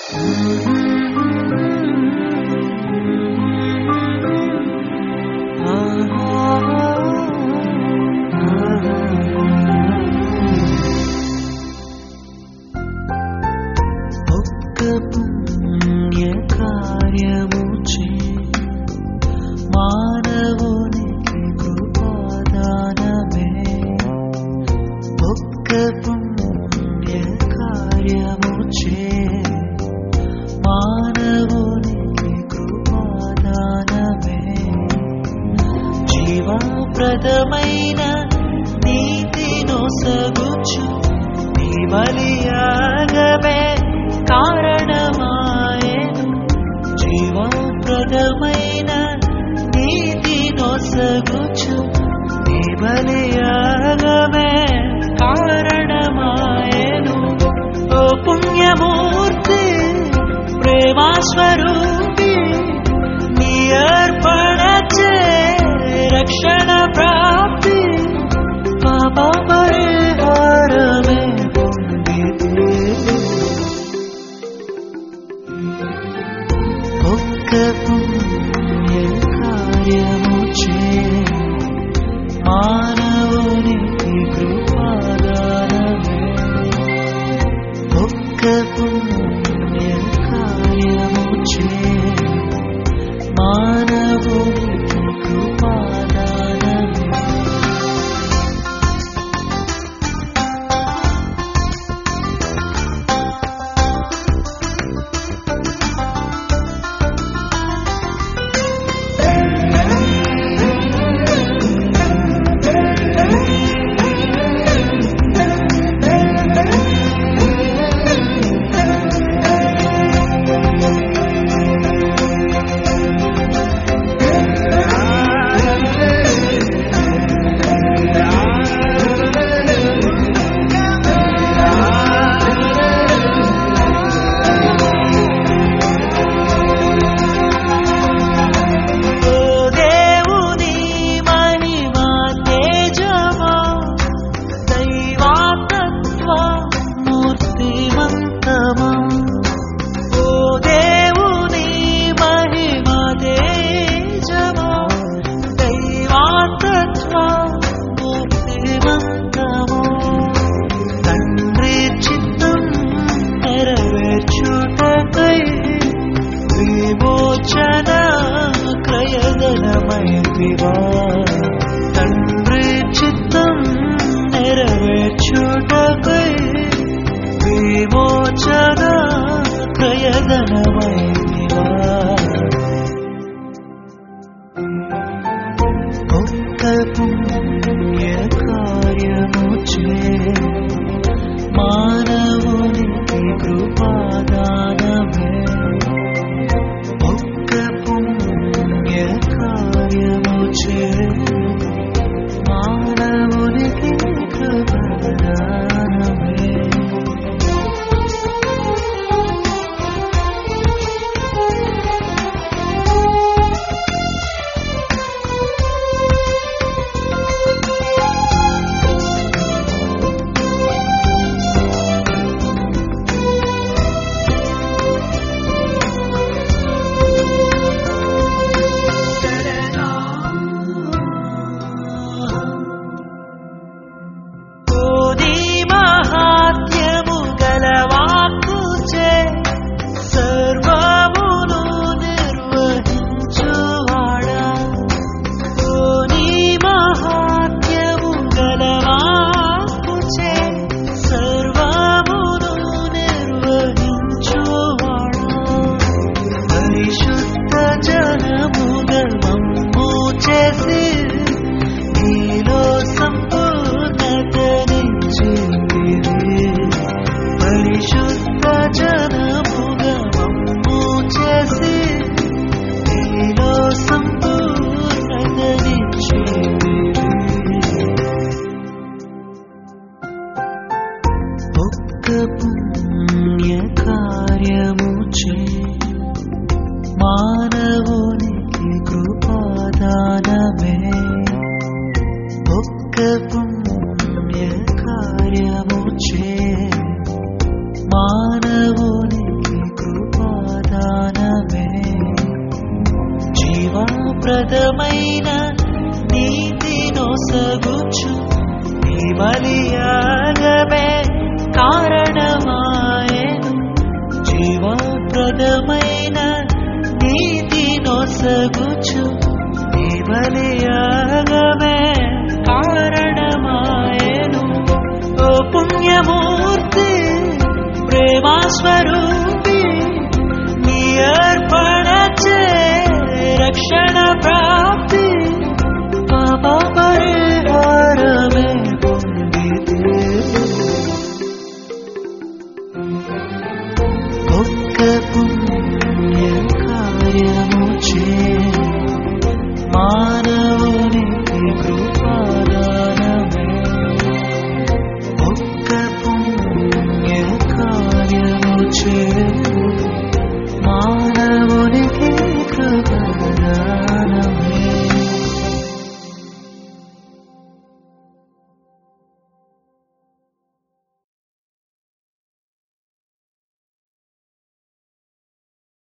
ఒక్క పుణ్య కార్యము చే మానవునికి కృపాదానమే ఒక్క పుణ్య కార్యము చే మానవునికి కృపాదానమే జీవప్రదమైన నీతిను సగుచు నీ బలియాగమే కారణమాయను జీవప్రదమైన నీతిను సగుచు నీ బలియాగమే కారణమాయను ఓ పుణ్యమూర్తి ప్రేమాస్వరూపి నీ అర్పణ చే రక్షణ ప్రాప్తి పాప పరిహారమే పొందితే ఒక్క పుణ్య కార్యము చే మానవునికి కృపాదానమే ఒక్క పుణ్య కార్యము చే మానవునికి కృపాదానమే ఓ దేవుని మహిమా తేజమా దైవాతత్వ మూర్తిమంతమా ఓ దేవుని మహిమా తేజమా దైవాతత్వ మూర్తిమంతమా తండ్రి చిత్తం నెరవేర్చుటకై విమోచన క్రయదనమైతివా తండ్రి చిత్తం నెరవేర్చుటకై విమోచన క్రయదనమైతివా ఒక్క పుణ్య కార్యము చే మానవునికి కృపాదానమే ఒక్క పుణ్య కార్యము చే మానవునికి కృపాదానమే కోది మహాత్యము గలవాక్కుచే సర్వమును నిర్వహించువాడా కోని మహాత్యము గలవాక్కుచే సర్వమును నిర్వహించువాడా పరిశుద్ధ జనముగ మమ్ము చేసి నీలో సంపూర్ణతనిచ్చింది పరిశుద్ధ జనముగ మమ్ము చేసి నీలో సంపూర్ణతనిచ్చింది ఒక్క పుణ్య కార్యము చే మానవునికి కృపాదానమే ఒక్క పుణ్య కార్యము చే మానవునికి కృప జీవప్రదమైన నీతి నొసగుచు నీ బలియాగమే కారణమాయను జీవప్రదమైన నీతి నొసగుచు నీ బలియాగమే కారణమాయను ఓ పుణ్యమూర్తి ప్రేమా స్వరూపి నీ అర్పణచే రక్షణ ప్రాప్తి పాప పరిహారమే పొందితే ఒక్క పుణ్య కార్యము చే